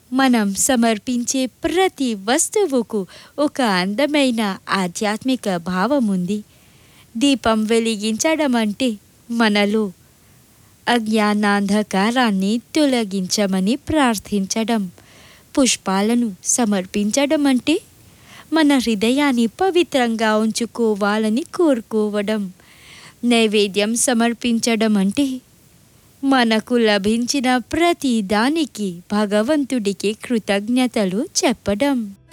మనం సమర్పించే ప్రతి వస్తువుకు ఒక అందమైన ఆధ్యాత్మిక భావం ఉంది దీపం వెలిగించడం అంటే మనలో అజ్ఞానాంధకారాన్ని తొలగించమని ప్రార్థించడం పుష్పాలను సమర్పించడం అంటే మన హృదయాన్ని పవిత్రంగా ఉంచుకోవాలని కోరుకోవడం నైవేద్యం సమర్పించడం అంటే మనకు లభించిన ప్రతి దానికి భగవంతుడికి కృతజ్ఞతలు చెప్పడం